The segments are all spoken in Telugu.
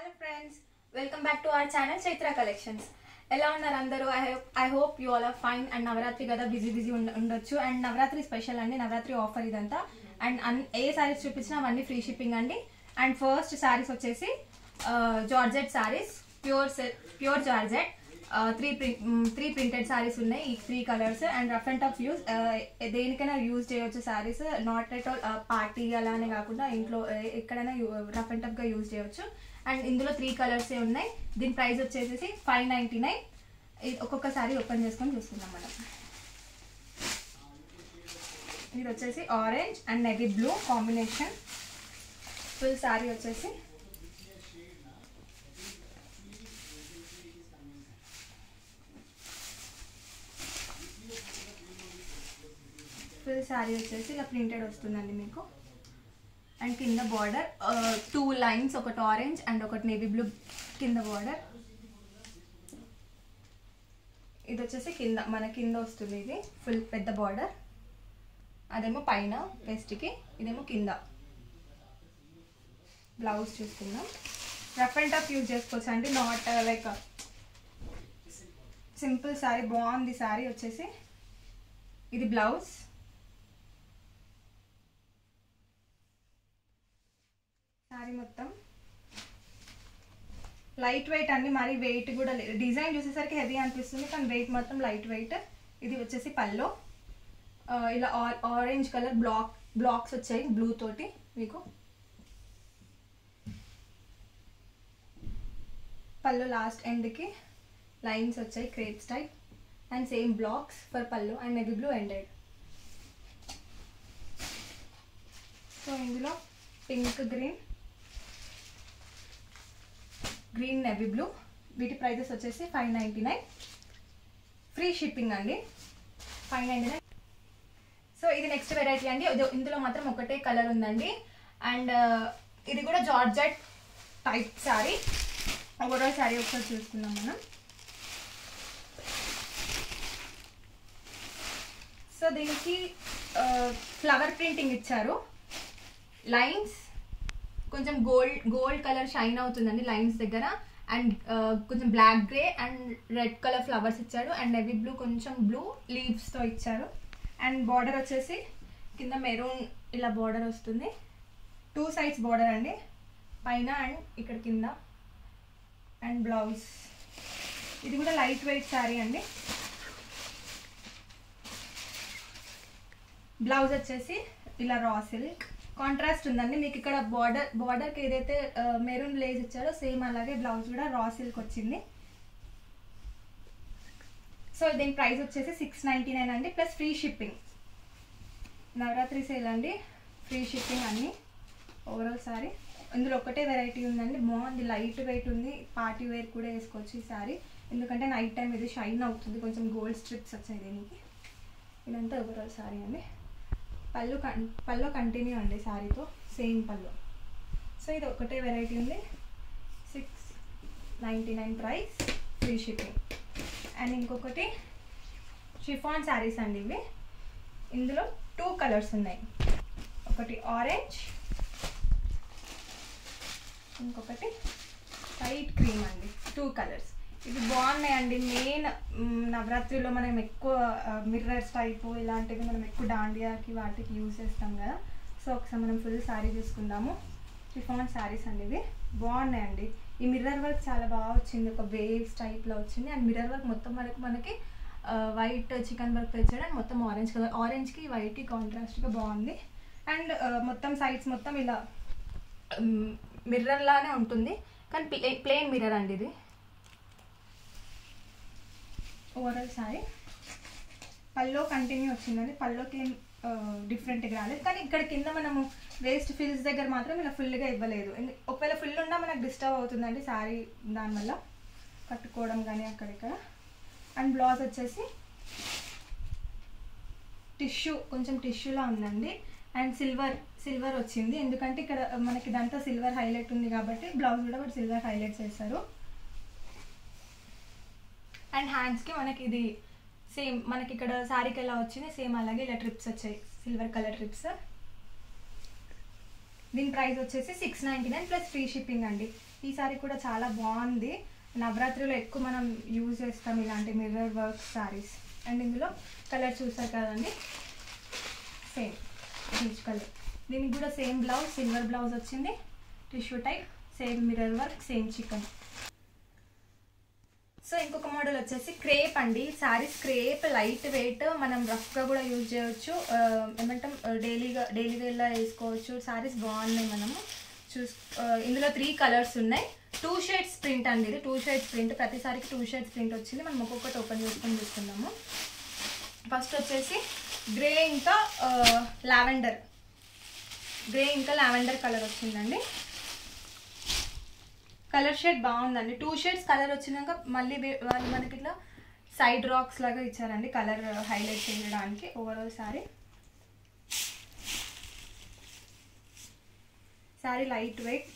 hi friends welcome back to our channel Chaitra collections ఎలా ఉన్నారు అందరూ I hope I hope you all are fine and Navaratri కదా బిజీ బిజీ ఉండొచ్చు అండ్ నవరాత్రి స్పెషల్ అండి నవరాత్రి ఆఫర్ ఇదంతా అండ్ అన్ ఏ శారీస్ చూపించినా అవన్నీ ఫ్రీ షిప్పింగ్ అండి అండ్ ఫస్ట్ శారీస్ వచ్చేసి georgette saris pure pure georgette three print three printed saris ఉన్నాయి ఈ three colours and rough and tough use దేనికైనా యూజ్ చేయొచ్చు saris not at all party అలానే కాకుండా ఇంట్లో ఏ- ఎక్కడైనా రఫ్ అండ్ టఫ్గా యూజ్ చేయొచ్చు అండ్ ఇందులో త్రీ కలర్సే ఉన్నాయి దీని ప్రైస్ వచ్చేసి ఫైవ్ నైంటీ నైన్ ఒక్కొక్క శారీ ఓపెన్ చేసుకొని చూసుకుందాం మనం ఇది వచ్చేసి orange and navy blue combination full sari వచ్చేసి ఫుల్ శారీ వచ్చేసి ఇలా ప్రింటెడ్ వస్తుందండి మీకు అండ్ కింద బార్డర్ టూ లైన్స్ ఒకటి ఆరెంజ్ అండ్ ఒకటి నేవీ బ్లూ కింద బార్డర్ ఇది వచ్చేసి కింద మన కింద వస్తుంది ఇది ఫుల్ పెద్ద బార్డర్ అదేమో పైన వెస్ట్కి ఇదేమో కింద బ్లౌజ్ చూసుకుందాం రఫ్ అండ్ టఫ్ యూజ్ చేసుకోవచ్చు అండి నాట్ లైక్ సింపుల్ శారీ బాగుంది శారీ వచ్చేసి ఇది బ్లౌజ్ శారీ మొత్తం లైట్ వెయిట్ అండి మరి వెయిట్ కూడా లేదు డిజైన్ చూసేసరికి హెవీ అనిపిస్తుంది కానీ వెయిట్ మాత్రం లైట్ వెయిట్ ఇది వచ్చేసి పల్లో ఆ, ఇలా ఆరెంజ్ కలర్ బ్లాక్ బ్లాక్స్ వచ్చాయి బ్లూ తోటి మీకు పళ్ళు లాస్ట్ ఎండ్కి లైన్స్ వచ్చాయి crepe style and same blocks for పళ్ళు and navy blue ended so ఇందులో pink green green navy blue వీటి ప్రైజెస్ వచ్చేసి five ninety nine free shipping అండి ఫైవ్ నైంటీ నైన్ సో ఇది నెక్స్ట్ వెరైటీ అండి ఇది- ఇందులో మాత్రం ఒకటే కలర్ ఉందండి అండ్ ఇది కూడా georgette type sari overall sari ఒకసారి చూసుకుందాం మనం సో దీనికి ఫ్లవర్ ప్రింటింగ్ ఇచ్చారు లైన్స్ కొంచెం గోల్డ్ గోల్డ్ కలర్ షైన్ అవుతుందండి లైన్స్ దగ్గర అండ్ కొంచెం black grey and red colour flowers ఇచ్చాడు అండ్ నెవీ బ్లూ కొంచెం బ్లూ లీవ్స్తో ఇచ్చారు అండ్ బార్డర్ వచ్చేసి కింద మెరూన్ ఇలా బార్డర్ వస్తుంది టూ సైడ్స్ బార్డర్ అండి పైన అండ్ ఇక్కడ కింద అండ్ బ్లౌజ్ ఇది కూడా లైట్ వెయిట్ శారీ అండి బ్లౌజ్ వచ్చేసి ఇలా రా సిల్క్ కాంట్రాస్ట్ ఉందండి మీకు ఇక్కడ బార్డర్ బార్డర్కి ఏదైతే మెరూన్ లేజ్ ఇచ్చారో సేమ్ అలాగే బ్లౌజ్ కూడా రా సిల్క్ వచ్చింది సో దీని ప్రైస్ వచ్చేసి సిక్స్ నైంటీ నైన్ అండి plus free shipping Navratri sale అండి ఫ్రీ షిప్పింగ్ అన్నీ ఓవరాల్ సారీ ఇందులో ఒకటే వెరైటీ ఉందండి బాగుంది లైట్ వెయిట్ ఉంది పార్టీ వేర్ కూడా వేసుకోవచ్చు ఈ సారీ ఎందుకంటే నైట్ టైం ఇది షైన్ అవుతుంది కొంచెం గోల్డ్ స్ట్రిప్స్ వచ్చాయి దీనికి ఇదంతా ఓవరాల్ సారీ అండి పళ్ళు కన్ పళ్ళు కంటిన్యూ అండి శారీతో సేమ్ పళ్ళు సో ఇది ఒకటే వెరైటీ ఉంది six ninety nine price free shipping and ఇంకొకటి షిఫాన్ శారీస్ అండి ఇవి ఇందులో టూ కలర్స్ ఉన్నాయి ఒకటి ఆరెంజ్ ఇంకొకటి లైట్ క్రీమ్ అండి టూ కలర్స్ ఇవి బాగున్నాయండి మెయిన్ నవరాత్రిలో మనం ఎక్కువ మిర్రర్స్ టైప్ ఇలాంటివి మనం ఎక్కువ దాండియాకి వాటికి యూజ్ చేస్తాం కదా సో ఒకసారి మనం ఫుల్ శారీ చూసుకుందాము షిఫాన్ శారీస్ అండి ఇవి బాగున్నాయండి ఈ మిర్రర్ వర్క్ చాలా బాగా వచ్చింది ఒక వేవ్స్ టైప్లో వచ్చింది అండ్ మిర్రర్ వర్క్ మొత్తం వరకు మనకి వైట్ చికెన్ వర్క్ తెచ్చాడు అండ్ మొత్తం ఆరెంజ్ కలర్ ఆరెంజ్కి వైట్కి కాంట్రాస్ట్గా బాగుంది అండ్ మొత్తం సైడ్స్ మొత్తం ఇలా మిర్రర్ లానే ఉంటుంది కానీ ప్లే ప్లెయిన్ మిర్రర్ అండి ఇది ఓవరాల్ సారీ పల్లో కంటిన్యూ వచ్చిందండి పల్లోకి ఏం డిఫరెంట్గా రాలేదు కానీ ఇక్కడ కింద మనము వేస్ట్ ఫిల్స్ దగ్గర మాత్రం ఇలా ఫుల్గా ఇవ్వలేదు ఎందు- ఒకవేళ ఫుల్ ఉన్నా మనకు డిస్టర్బ్ అవుతుందండి శారీ దానివల్ల కట్టుకోవడం కానీ అక్కడిక్కడ అండ్ బ్లౌజ్ వచ్చేసి టిష్యూ కొంచెం టిష్యూలా ఉందండి అండ్ సిల్వర్ సిల్వర్ వచ్చింది ఎందుకంటే ఇక్కడ మనకి ఇదంతా సిల్వర్ హైలైట్ ఉంది కాబట్టి బ్లౌజ్ కూడా వాడు సిల్వర్ హైలైట్ చేస్తారు అండ్ హ్యాండ్స్కి మనకి ఇది సేమ్ మనకి ఇక్కడ శారీకి ఎలా వచ్చింది సేమ్ అలాగే ఇలా ట్రిప్స్ వచ్చాయి సిల్వర్ కలర్ ట్రిప్స్ దీని ప్రైస్ వచ్చేసి six ninety nine plus free shipping అండి ఈ సారీ కూడా చాలా బాగుంది నవరాత్రిలో ఎక్కువ మనం యూజ్ చేస్తాం ఇలాంటి మిర్రర్ వర్క్ సారీస్ అండ్ ఇందులో కలర్ చూసారు కదండి సేమ్ పీచ్ కలర్ దీనికి కూడా సేమ్ బ్లౌజ్ సిల్వర్ బ్లౌజ్ వచ్చింది tissue type same mirror work same chikan so ఇంకొక మోడల్ వచ్చేసి క్రేప్ అండి సారీస్ క్రేప్ లైట్ వెయిట్ మనం రఫ్గా కూడా యూజ్ చేయొచ్చు ఆ, ఏమంటాం డైలీగా డైలీ వేర్లా వేసుకోవచ్చు సారీస్ బాగున్నాయి మనము చూస్ ఆ, ఇందులో త్రీ కలర్స్ ఉన్నాయి టూ షేడ్స్ ప్రింట్ అండి ఇది టూ షేడ్స్ ప్రింట్ ప్రతిసారికి టూ షేడ్స్ ప్రింట్ వచ్చింది మనం ఒక్కొక్కటి ఓపెన్ చేసుకొని చూసుకుందాము ఫస్ట్ వచ్చేసి గ్రే ఇంకా లావెండర్ గ్రే ఇంకా లావెండర్ కలర్ వచ్చిందండి కలర్ షేడ్ బాగుందండి టూ షేడ్స్ కలర్ వచ్చినాక మళ్ళీ వే- వాళ్ళు మనకి ఇట్లా సైడ్ రాక్స్ లాగా ఇచ్చారండి కలర్ హైలైట్ చేయడానికి overall sari sari light weight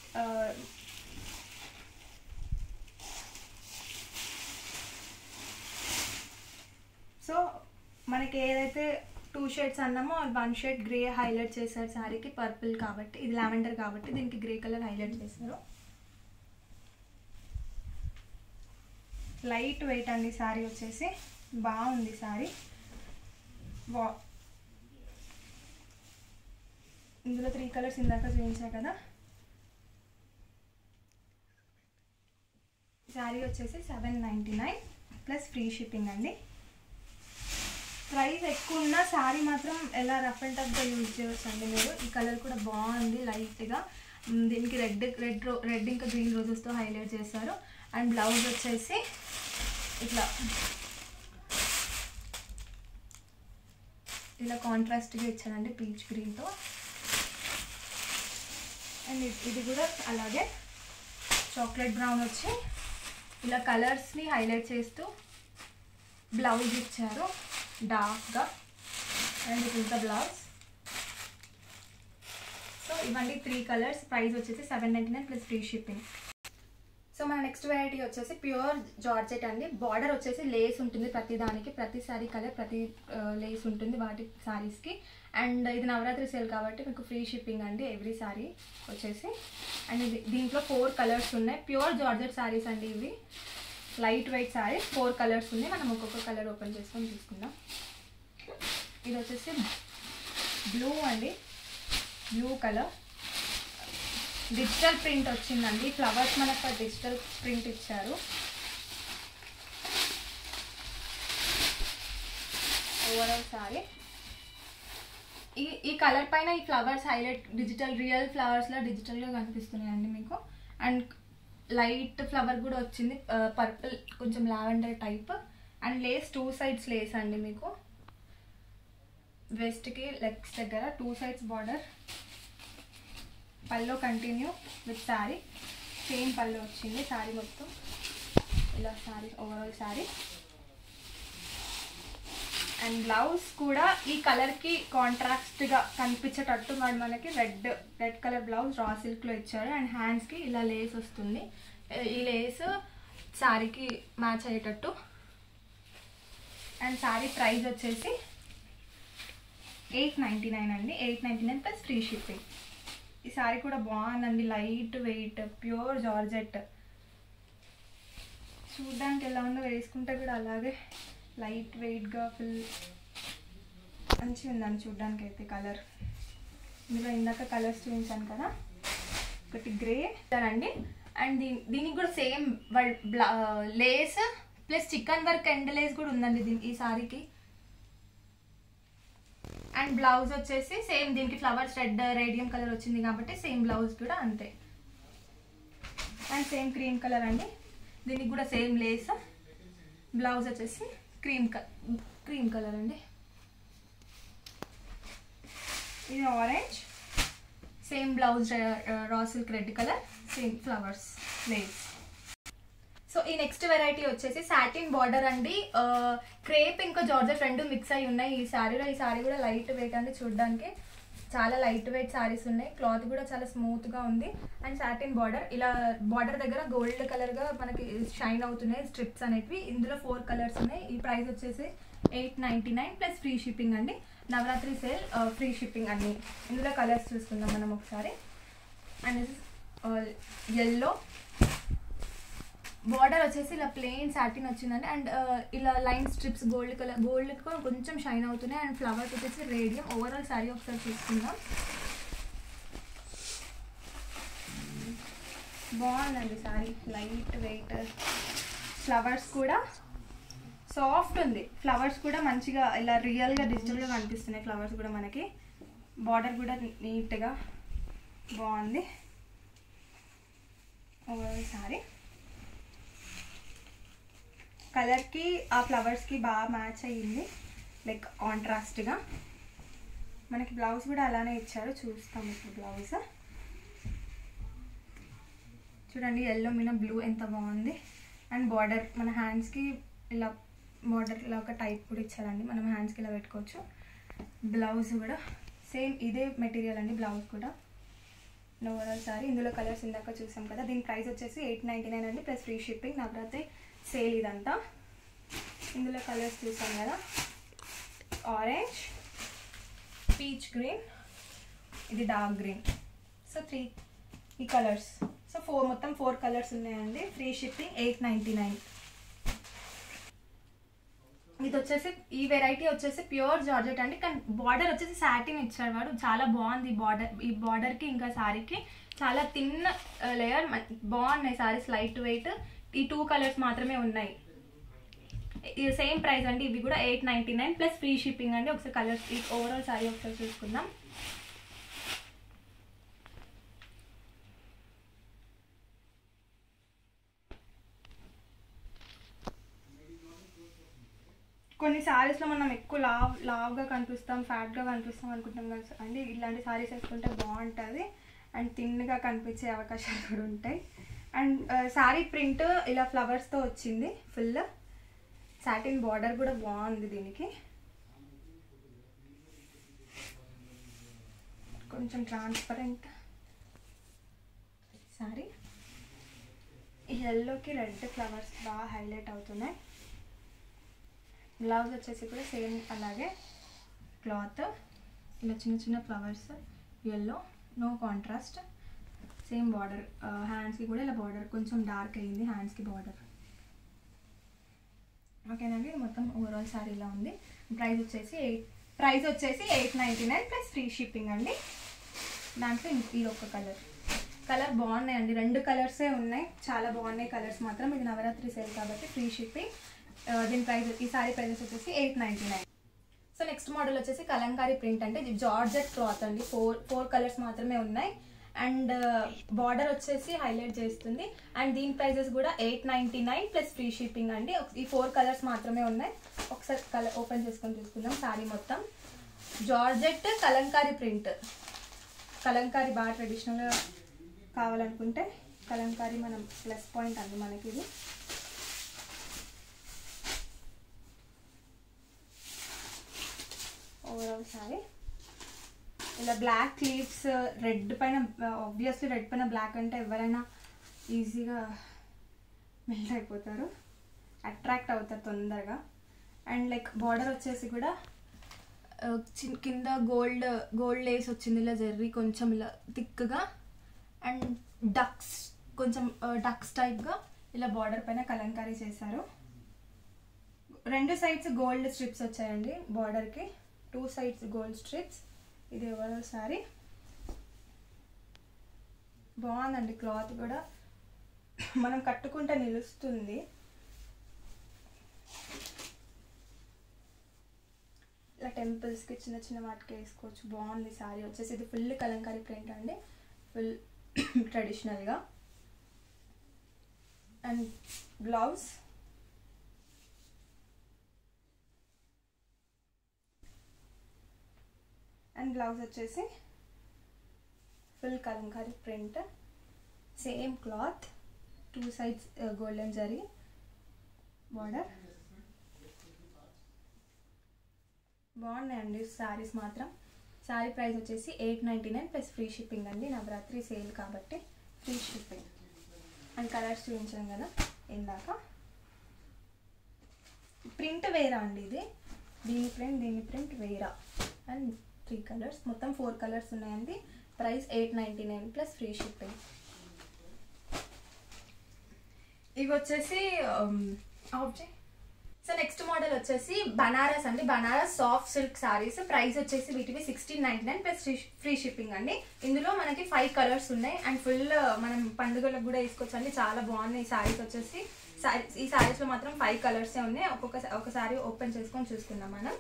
so మనకి ఏదైతే టూ షేడ్స్ అన్నామో వన్ షేడ్ గ్రే హైలైట్ చేశారు శారీకి పర్పుల్ కాబట్టి ఇది లావెండర్ కాబట్టి దీనికి గ్రే కలర్ హైలైట్ చేశారు లైట్ వెయిట్ అండి శారీ వచ్చేసి బాగుంది శారీ బా ఇందులో త్రీ కలర్స్ ఇందాక చూపించా కదా శారీ వచ్చేసి seven ninety nine plus free shipping అండి ప్రైస్ ఎక్కువ ఉన్న శారీ మాత్రం ఎలా రఫ్ అండ్ టఫ్గా యూజ్ చేయవచ్చు అండి మీరు ఈ కలర్ కూడా బాగుంది లైట్గా మ్, దీనికి రెడ్ రెడ్ రో రెడ్ ఇంకా గ్రీన్ రోజెస్తో హైలైట్ చేశారు అండ్ బ్లౌజ్ వచ్చేసి ఇట్లా ఇలా కాంట్రాస్ట్గా ఇచ్చారండి పీచ్ గ్రీన్తో అండ్ ఇది- ఇది కూడా అలాగే చాక్లెట్ బ్రౌన్ వచ్చి ఇలా కలర్స్ని హైలైట్ చేస్తూ బ్లౌజ్ ఇచ్చారు డార్క్గా and it is the blouse so ఇవన్నీ త్రీ కలర్స్ ప్రైస్ వచ్చేసి seven ninety nine plus free shipping so మన నెక్స్ట్ వెరైటీ వచ్చేసి ప్యూర్ జార్జెట్ అండి బార్డర్ వచ్చేసి లేస్ ఉంటుంది ప్రతి దానికి ప్రతి సారీ కలర్ ప్రతి లేస్ ఉంటుంది వాటి సారీస్కి అండ్ ఇది నవరాత్రి సేల్ కాబట్టి మీకు ఫ్రీ షిప్పింగ్ అండి ఎవ్రీ సారీ వచ్చేసి అండ్ ఇది దీంట్లో ఫోర్ కలర్స్ ఉన్నాయి ప్యూర్ జార్జెట్ సారీస్ అండి ఇవి light weight saris four colours ఉన్నాయి మనం ఒక్కొక్క కలర్ ఓపెన్ చేసుకొని తీసుకుందాం ఇది వచ్చేసి బ్లూ అండి బ్లూ కలర్ డిజిటల్ ప్రింట్ వచ్చిందండి ఫ్లవర్స్ మనకు డిజిటల్ ప్రింట్ ఇచ్చారు ఓవరాల్ సారీ ఈ ఈ కలర్ పైన ఈ ఫ్లవర్స్ హైలైట్ డిజిటల్ రియల్ ఫ్లవర్స్లో డిజిటల్గా కనిపిస్తున్నాయండి మీకు అండ్ లైట్ ఫ్లవర్ కూడా వచ్చింది పర్పుల్ కొంచెం lavender type and lace two sides lace అండి మీకు వెస్ట్కి లెగ్స్ దగ్గర టూ సైడ్స్ బార్డర్ పల్లో కంటిన్యూ విత్ శారీ సేమ్ పళ్ళు వచ్చింది శారీ మొత్తం ఇలా sari overall sari and blouse కూడా ఈ కలర్కి కాంట్రాస్ట్గా కనిపించేటట్టు మరి మనకి రెడ్ రెడ్ కలర్ బ్లౌజ్ రా సిల్క్లో ఇచ్చారు అండ్ హ్యాండ్స్కి ఇలా లేస్ వస్తుంది ఈ లేస్ శారీకి మ్యాచ్ అయ్యేటట్టు అండ్ శారీ ప్రైస్ వచ్చేసి ఎయిట్ నైంటీ నైన్ అండి eight ninety nine plus free shipping ఈ శారీ కూడా బాగుందండి లైట్ వెయిట్ ప్యూర్ జార్జెట్ చూడ్డానికి ఎలా ఉందో వేసుకుంటే కూడా అలాగే లైట్ వెయిట్గా ఫుల్ మంచిగా ఉందండి చూడ్డానికి అయితే కలర్ ఇందులో ఇందాక కలర్స్ చూపించాను కదా ఒకటి గ్రే అండి అండ్ దీని దీనికి కూడా same lace plus chikan work and lace కూడా ఉందండి దీని ఈ సారీకి అండ్ బ్లౌజ్ వచ్చేసి సేమ్ దీనికి ఫ్లవర్స్ రెడ్ రేడియం కలర్ వచ్చింది కాబట్టి సేమ్ బ్లౌజ్ కూడా అంతే అండ్ సేమ్ క్రీమ్ కలర్ అండి దీనికి కూడా సేమ్ లేస్ బ్లౌజ్ వచ్చేసి క్రీమ్ క్రీమ్ కలర్ అండి ఇది orange same blouse raw silk red colour same flowers lace so ఈ నెక్స్ట్ వెరైటీ వచ్చేసి సాటిన్ బార్డర్ అండి క్రేప్ ఇంకా జార్జెట్ రెండు మిక్స్ అయి ఉన్నాయి ఈ శారీలో ఈ శారీ కూడా లైట్ వెయిట్ అండి చూడడానికి చాలా లైట్ వెయిట్ శారీస్ ఉన్నాయి క్లాత్ కూడా చాలా స్మూత్ గా ఉంది అండ్ సాటిన్ బార్డర్ ఇలా బార్డర్ దగ్గర గోల్డ్ కలర్ గా మనకి షైన్ అవుతున్నాయి స్ట్రిప్స్ అనేవి ఇందులో ఫోర్ కలర్స్ ఉన్నాయి ఈ ప్రైస్ వచ్చేసి eight ninety nine plus free shipping అండి నవరాత్రి సేల్ ఫ్రీ షిప్పింగ్ అన్ని ఇందులో కలర్స్ చూసుకుందాం మనం ఒకసారి అండ్ ఎల్లో బార్డర్ వచ్చేసి ఇలా ప్లెయిన్ సాటిన్ వచ్చిందండి అండ్ ఇలా line strips gold colour gold కొంచెం షైన్ అవుతున్నాయి అండ్ ఫ్లవర్స్ వచ్చేసి రేడియం ఓవరాల్ శారీ ఒకసారి చూసుకుందాం బాగుందండి శారీ లైట్ వెయిట్ ఫ్లవర్స్ కూడా సాఫ్ట్ ఉంది ఫ్లవర్స్ కూడా మంచిగా ఇలా రియల్గా డిజిటల్గా కనిపిస్తున్నాయి ఫ్లవర్స్ కూడా మనకి బార్డర్ కూడా నీట్గా బాగుంది ఓవరాల్ శారీ కలర్కి ఆ ఫ్లవర్స్కి బాగా మ్యాచ్ అయ్యింది లైక్ కాంట్రాస్ట్గా మనకి బ్లౌజ్ కూడా అలానే ఇచ్చారు చూస్తాం ఇప్పుడు బ్లౌజ్ చూడండి ఎల్లో మీద బ్లూ ఎంత బాగుంది అండ్ బార్డర్ మన హ్యాండ్స్కి ఇలా బార్డర్ ఇలా ఒక టైప్ కూడా ఇచ్చారండి మనం హ్యాండ్స్కి ఇలా పెట్టుకోవచ్చు బ్లౌజ్ కూడా సేమ్ ఇదే మెటీరియల్ అండి బ్లౌజ్ కూడా ఓవరాల్ సారీ ఇందులో కలర్స్ ఇందాక చూసాం కదా దీని ప్రైస్ వచ్చేసి ఎయిట్ నైంటీ నైన్ అండి plus free shipping Navratri sale ఇదంతా ఇందులో కలర్స్ చూసాం కదా ఆరెంజ్ పీచ్ గ్రీన్ ఇది డార్క్ గ్రీన్ సో త్రీ ఈ కలర్స్ సో ఫోర్ మొత్తం ఫోర్ కలర్స్ ఉన్నాయండి free shipping eight ninety nine ఇది వచ్చేసి ఈ వెరైటీ వచ్చేసి ప్యూర్ జార్జెట్ అండి కానీ బార్డర్ వచ్చేసి సాటిన్ ఇచ్చాడు వాడు చాలా బాగుంది ఈ బార్డర్ ఈ బార్డర్కి ఇంకా శారీకి చాలా థిన్ లేయర్ బాగున్నాయి శారీస్ లైట్ వెయిట్ ఈ టూ కలర్స్ మాత్రమే ఉన్నాయి ఇది సేమ్ ప్రైస్ అండి ఇవి కూడా eight ninety nine plus free shipping అండి ఒకసారి కలర్స్ ఓవరాల్ శారీ ఒకసారి చూసుకుందాం కొన్ని శారీస్లో మనం ఎక్కువ లావ్ లావ్గా కనిపిస్తాం ఫ్యాట్గా కనిపిస్తాం అనుకుంటాం కదా అండి ఇలాంటి శారీస్ వేసుకుంటే బాగుంటుంది అండ్ థిన్గా కనిపించే అవకాశాలు కూడా ఉంటాయి అండ్ శారీ ప్రింట్ ఇలా ఫ్లవర్స్తో వచ్చింది ఫుల్ సాటిన్ బార్డర్ కూడా బాగుంది దీనికి కొంచెం ట్రాన్స్పరెంట్ సారీ ఈ ఎల్లోకి రెడ్ ఫ్లవర్స్ బాగా హైలైట్ అవుతున్నాయి బ్లౌజ్ వచ్చేసి కూడా సేమ్ అలాగే క్లాత్ ఇలా చిన్న చిన్న flowers yellow no contrast same border హ్యాండ్స్కి కూడా ఇలా బార్డర్ కొంచెం డార్క్ అయింది హ్యాండ్స్కి బార్డర్ ఓకేనండి ఇది మొత్తం ఓవరాల్ శారీ ఇలా ఉంది ప్రైస్ వచ్చేసి ఎయిట్ ప్రైస్ వచ్చేసి eight ninety nine plus free shipping అండి దాంట్లో ఇం- ఇది ఒక కలర్ కలర్ బాగున్నాయండి రెండు కలర్సే ఉన్నాయి చాలా బాగున్నాయి కలర్స్ మాత్రం ఇది నవరాత్రి సేల్ కాబట్టి ఫ్రీ షిప్పింగ్ దీని ప్రైస్ ఈ సారీ ప్రైజెస్ వచ్చేసి eight ninety nine so next model వచ్చేసి కలంకారీ ప్రింట్ అంటే ఇది జార్జెట్ క్లాత్ అండి ఫోర్ ఫోర్ కలర్స్ మాత్రమే ఉన్నాయి అండ్ బార్డర్ వచ్చేసి హైలైట్ చేస్తుంది అండ్ దీని ప్రైజెస్ కూడా eight ninety nine plus free shipping అండి ఒక- ఈ ఫోర్ కలర్స్ మాత్రమే ఉన్నాయి ఒకసారి కలర్ ఓపెన్ చేసుకొని చూసుకుందాం శారీ మొత్తం జార్జెట్ కలంకారీ ప్రింట్ కలంకారీ బాగా ట్రెడిషనల్గా కావాలనుకుంటే కలంకారీ మనం ప్లస్ పాయింట్ అండి మనకి ఇది ఓవరాల్ సారీ ఇలా బ్లాక్ లీవ్స్ రెడ్ పైన ఆబ్వియస్లీ రెడ్ పైన బ్లాక్ అంటే ఎవరైనా ఈజీగా మెల్ట్ అయిపోతారు అట్రాక్ట్ అవుతారు తొందరగా అండ్ లైక్ బార్డర్ వచ్చేసి కూడా ఆ, చి- కింద గోల్డ్ గోల్డ్ లేస్ వచ్చింది ఇలా జర్రీ కొంచెం ఇలా థిక్గా అండ్ డక్స్ కొంచెం డక్స్ టైప్గా ఇలా బార్డర్ పైన కలంకారీ చేశారు రెండు సైడ్స్ గోల్డ్ స్ట్రిప్స్ వచ్చాయండి బార్డర్కి టూ సైడ్స్ గోల్డ్ స్ట్రిప్స్ ఇది ఓవరాల్ సారీ బాగుందండి క్లాత్ కూడా మనం కట్టుకుంటే నిలుస్తుంది ఇలా టెంపుల్స్కి చిన్న చిన్న వాటికి వేసుకోవచ్చు బాగుంది సారీ వచ్చేసి ఇది ఫుల్ కలంకారీ ప్రింట్ అండి ఫుల్ ట్రెడిషనల్గా అండ్ బ్లౌజ్ అండ్ బ్లౌజ్ వచ్చేసి full Kalamkari print same cloth two sides golden zari border బాగున్నాయండి శారీస్ మాత్రం శారీ ప్రైస్ వచ్చేసి eight ninety nine plus free shipping అండి నవరాత్రి సేల్ కాబట్టి ఫ్రీ షిప్పింగ్ అండ్ కలర్స్ చూపించాం కదా ఇందాక ప్రింట్ వేరా అండి ఇది దీని ప్రింట్ దీని ప్రింట్ వేరా అండ్ త్రీ కలర్స్ మొత్తం ఫోర్ కలర్స్ ఉన్నాయండి price eight ninety nine plus free shipping ఇవి వచ్చేసి ఆబ్జెక్ట్ సో నెక్స్ట్ మోడల్ వచ్చేసి బనారస్ అండి Banaras soft silk saris price వచ్చేసి వీటివి sixteen ninety nine plus free shipping అండి ఇందులో మనకి ఫైవ్ కలర్స్ ఉన్నాయి అండ్ ఫుల్ మనం పండుగలకు కూడా వేసుకోవచ్చు అండి చాలా బాగున్నాయి ఈ సారీస్ వచ్చేసి సారీ ఈ సారీస్లో మాత్రం ఫైవ్ కలర్సే ఉన్నాయి ఒక్కొక్క ఒక సారీ ఓపెన్ చేసుకొని చూసుకుందాం మనం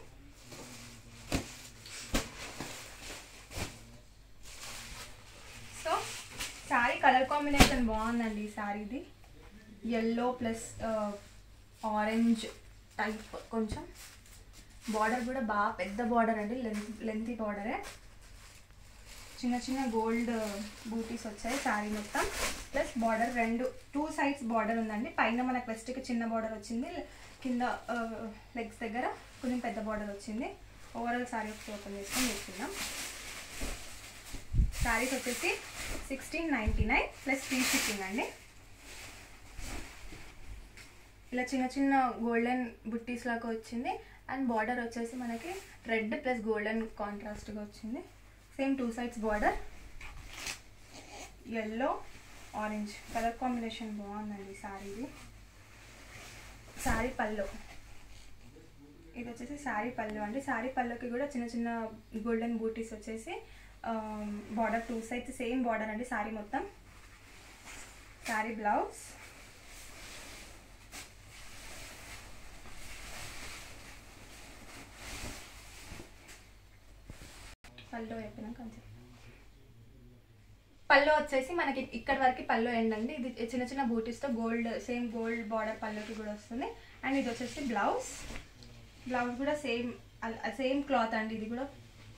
సో శారీ కలర్ కాంబినేషన్ బాగుందండి ఈ శారీది ఎల్లో ప్లస్ ఆరెంజ్ టైప్ కొంచెం బార్డర్ కూడా బాగా పెద్ద బార్డర్ అండి లెంత్ లెంతీ బార్డరే చిన్న చిన్న గోల్డ్ బూటీస్ వచ్చాయి శారీ మొత్తం ప్లస్ బార్డర్ రెండు టూ సైడ్స్ బార్డర్ ఉందండి పైన మనకు వెస్ట్కి చిన్న బార్డర్ వచ్చింది కింద లెగ్స్ దగ్గర కొంచెం పెద్ద బార్డర్ వచ్చింది ఓవరాల్ శారీ ఒకటి ఓపెన్ చేసుకొని చూస్తున్నాం శారీస్ వచ్చేసి sixteen ninety nine plus free shipping అండి ఇలా చిన్న చిన్న గోల్డెన్ బుట్టీస్ లాగా వచ్చింది అండ్ బార్డర్ వచ్చేసి మనకి రెడ్ ప్లస్ గోల్డెన్ కాంట్రాస్ట్గా వచ్చింది same two sides border yellow orange colour combination బాగుందండి శారీది శారీ పళ్ళు ఇది వచ్చేసి శారీ పళ్ళు అండి శారీ పళ్ళుకి కూడా చిన్న చిన్న గోల్డెన్ బూటీస్ వచ్చేసి border two sides same border అండి శారీ మొత్తం శారీ బ్లౌజ్ పళ్ళు అయిపోయినాక కొంచెం పళ్ళు వచ్చేసి మనకి ఇక్కడ వరకు పళ్ళు ఏంటండి ఇది చిన్న చిన్న బూటీస్తో గోల్డ్ సేమ్ గోల్డ్ బార్డర్ పళ్ళుకి కూడా వస్తుంది అండ్ ఇది వచ్చేసి బ్లౌజ్ బ్లౌజ్ కూడా సేమ్ సేమ్ క్లాత్ అండి ఇది కూడా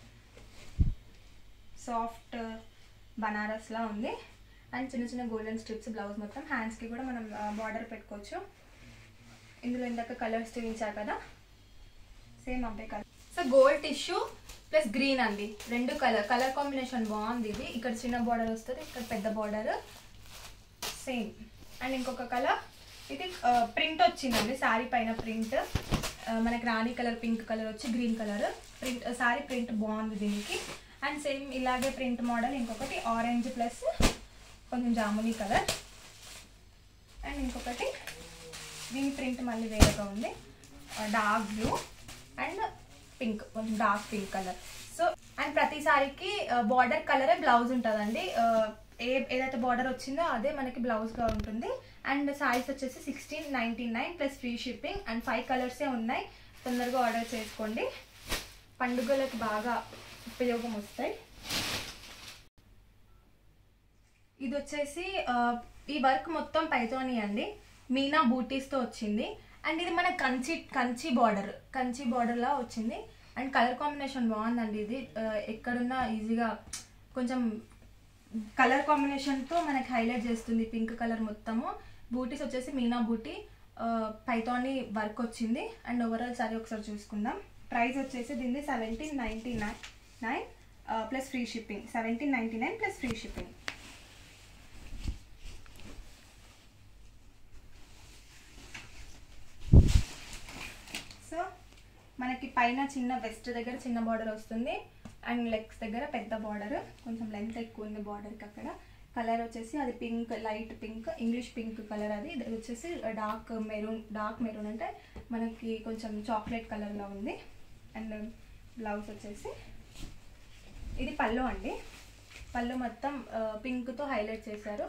సాఫ్ట్ బనారస్లా ఉంది అండ్ చిన్న చిన్న గోల్డెన్ స్ట్రిప్స్ బ్లౌజ్ మొత్తం హ్యాండ్స్కి కూడా మనం బార్డర్ పెట్టుకోవచ్చు ఇందులో ఇందాక కలర్స్ చూపించారు కదా సేమ్ అబ్బాయి colour so gold tissue plus green అండి రెండు కలర్ కలర్ కాంబినేషన్ బాగుంది ఇది ఇక్కడ చిన్న బార్డర్ వస్తుంది ఇక్కడ పెద్ద బార్డర్ సేమ్ అండ్ ఇంకొక కలర్ ఇది ప్రింట్ వచ్చిందండి శారీ పైన ప్రింట్ మనకి రాణి కలర్ పింక్ కలర్ వచ్చి green colour print sari print బాగుంది దీనికి అండ్ సేమ్ ఇలాగే ప్రింట్ మోడల్ ఇంకొకటి ఆరెంజ్ ప్లస్ కొంచెం జామునీ కలర్ అండ్ ఇంకొకటి దీని ప్రింట్ మళ్ళీ వేరేగా ఉంది డార్క్ బ్లూ అండ్ పింక్ కొంచెం dark pink colour so and ప్రతి సారీకి బార్డర్ కలరే బ్లౌజ్ ఉంటుందండి ఏ ఏదైతే బార్డర్ వచ్చిందో అదే మనకి బ్లౌజ్గా ఉంటుంది అండ్ సారీస్ వచ్చేసి sixteen ninety nine plus free shipping and five కలర్సే ఉన్నాయి తొందరగా ఆర్డర్ చేసుకోండి పండుగలకు బాగా ఉపయోగం వస్తాయి ఇది వచ్చేసి ఈ వర్క్ మొత్తం పైతోని అండి మీనా బూటీస్తో వచ్చింది అండ్ ఇది మన కంచి కంచి బార్డర్ కంచి బార్డర్లా వచ్చింది అండ్ కలర్ కాంబినేషన్ బాగుందండి ఇది ఎక్కడున్నా ఈజీగా కొంచెం కలర్ కాంబినేషన్తో మనకి హైలైట్ చేస్తుంది పింక్ కలర్ మొత్తము బూటీస్ వచ్చేసి మీనా బూటీ పైతోని వర్క్ వచ్చింది అండ్ ఓవరాల్ సారీ ఒకసారి చూసుకుందాం ప్రైస్ వచ్చేసి దీన్ని seventeen ninety nine nine plus free shipping seventeen ninety nine plus free shipping so మనకి పైన చిన్న వెస్ట్ దగ్గర చిన్న బార్డర్ వస్తుంది అండ్ లెగ్స్ దగ్గర పెద్ద బార్డర్ కొంచెం లెంత్ ఎక్కువ ఉంది బార్డర్కి అక్కడ కలర్ వచ్చేసి అది pink light pink English pink colour అది ఇది వచ్చేసి డార్క్ మెరూన్ డార్క్ మెరూన్ అంటే మనకి కొంచెం చాక్లెట్ కలర్లో ఉంది అండ్ బ్లౌజ్ వచ్చేసి ఇది పళ్ళు అండి పళ్ళు మొత్తం పింక్తో హైలైట్ చేశారు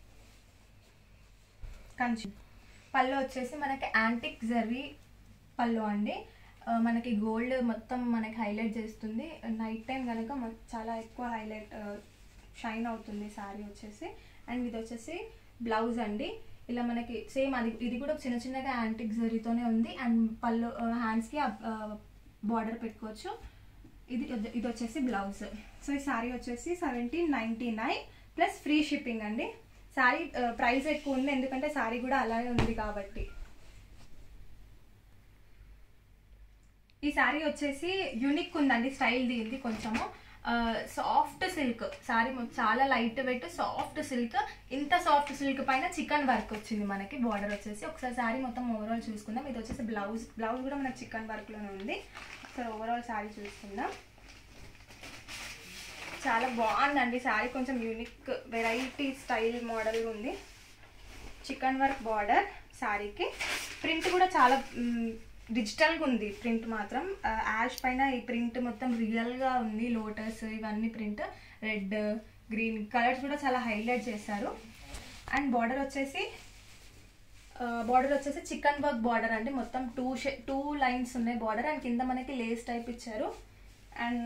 కంచి పళ్ళు వచ్చేసి మనకి యాంటిక్ జర్రీ పళ్ళు అండి మనకి గోల్డ్ మొత్తం మనకి హైలైట్ చేస్తుంది నైట్ టైం కనుక చాలా ఎక్కువ హైలైట్ షైన్ అవుతుంది శారీ వచ్చేసి అండ్ ఇది వచ్చేసి బ్లౌజ్ అండి ఇలా మనకి సేమ్ అది ఇది కూడా చిన్న చిన్నగా యాంటిక్ జరీతోనే ఉంది అండ్ పళ్ళు హ్యాండ్స్కి బార్డర్ పెట్టుకోవచ్చు ఇది ఇది వచ్చేసి బ్లౌజ్ సో ఈ శారీ వచ్చేసి seventeen ninety nine plus free shipping అండి శారీ ప్రైస్ ఎక్కువ ఉంది ఎందుకంటే శారీ కూడా అలానే ఉంది కాబట్టి ఈ శారీ వచ్చేసి యూనిక్ ఉందండి స్టైల్ దీనిది కొంచెము సాఫ్ట్ సిల్క్ శారీ చాలా లైట్ వెయిట్ సాఫ్ట్ సిల్క్ ఇంత సాఫ్ట్ సిల్క్ పైన చికెన్ వర్క్ వచ్చింది మనకి బార్డర్ వచ్చేసి ఒకసారి శారీ మొత్తం ఓవరాల్ చూసుకుందాం ఇది వచ్చేసి బ్లౌజ్ బ్లౌజ్ కూడా మనకి చికెన్ వర్క్లోనే ఉంది ఒకసారి ఓవరాల్ శారీ చూసుకుందాం చాలా బాగుందండి శారీ కొంచెం యూనిక్ వెరైటీ స్టైల్ మోడల్ ఉంది చికెన్ వర్క్ బార్డర్ శారీకి ప్రింట్ కూడా చాలా మ్, డిజిటల్గా ఉంది ప్రింట్ మాత్రం ఆ, యాష్ పైన ఈ ప్రింట్ మొత్తం రియల్గా ఉంది లోటస్ ఇవన్నీ ప్రింట్ రెడ్ గ్రీన్ కలర్స్ కూడా చాలా హైలైట్ చేశారు అండ్ బార్డర్ వచ్చేసి బార్డర్ వచ్చేసి చికెన్ వర్క్ బార్డర్ అండి మొత్తం టూ షే టూ లైన్స్ ఉన్నాయి బార్డర్ అండ్ కింద మనకి లేస్ టైప్ ఇచ్చారు అండ్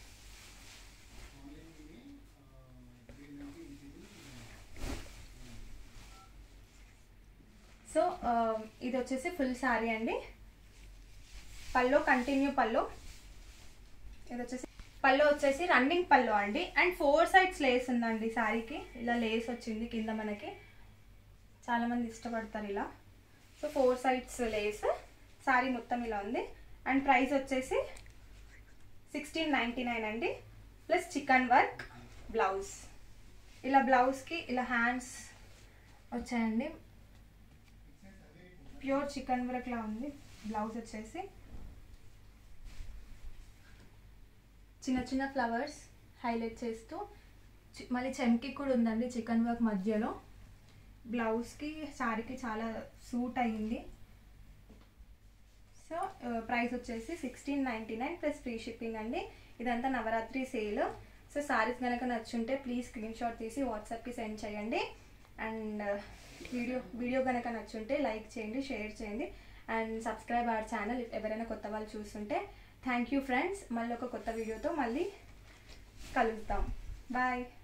సో ఇది వచ్చేసి ఫుల్ శారీ అండి పల్లో కంటిన్యూ పల్లో ఇది వచ్చేసి పల్లో వచ్చేసి రన్నింగ్ పల్లో అండి అండ్ ఫోర్ సైడ్స్ లేస్ ఉందండి శారీకి ఇలా లేస్ వచ్చింది కింద మనకి చాలా మంది ఇష్టపడతారు ఇలా so four sides lace sari మొత్తం ఇలా ఉంది అండ్ ప్రైస్ వచ్చేసి సిక్స్టీన్ నైంటీ నైన్ అండి ప్లస్ చికెన్ వర్క్ బ్లౌజ్ ఇలా బ్లౌజ్కి ఇలా హ్యాండ్స్ వచ్చాయండి ప్యూర్ చికెన్ వర్క్ లా ఉంది బ్లౌజ్ వచ్చేసి చిన్న చిన్న ఫ్లవర్స్ హైలైట్ చేస్తూ చి- మళ్ళీ చెమ్కి కూడా ఉందండి చికెన్ వర్క్ మధ్యలో బ్లౌజ్కి శారీకి చాలా సూట్ అయ్యింది సో ప్రైస్ వచ్చేసి sixteen ninety nine plus free shipping అండి ఇదంతా నవరాత్రి సేల్ సో సారీస్ కనుక నచ్చుంటే ప్లీజ్ స్క్రీన్ షాట్ తీసి వాట్సాప్కి సెండ్ చేయండి అండ్ వీడియో వీడియో కనుక నచ్చుంటే లైక్ చేయండి షేర్ చేయండి అండ్ సబ్స్క్రైబ్ అవర్ ఛానల్ ఎవరైనా కొత్త వాళ్ళు చూస్తుంటే థ్యాంక్ యూ ఫ్రెండ్స్ మళ్ళీ ఒక కొత్త వీడియోతో మళ్ళీ కలుద్దాం బాయ్